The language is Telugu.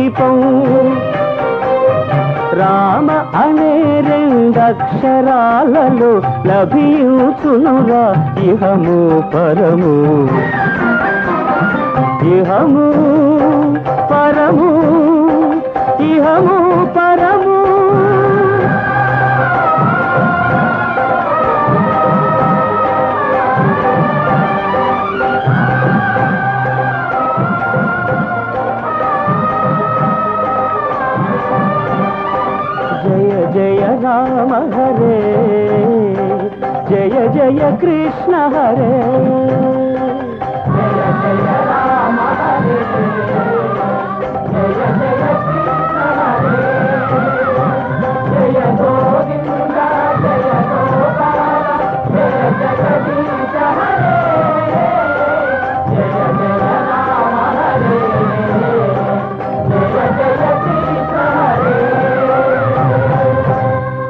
దీపం రామ అనే రెండక్షరాలలో లభించునురా ఇహము పరము ఇహము పరము ఇహము పరము జయ జయ రామ హరే జయ జయ కృష్ణ హరే జయ జయ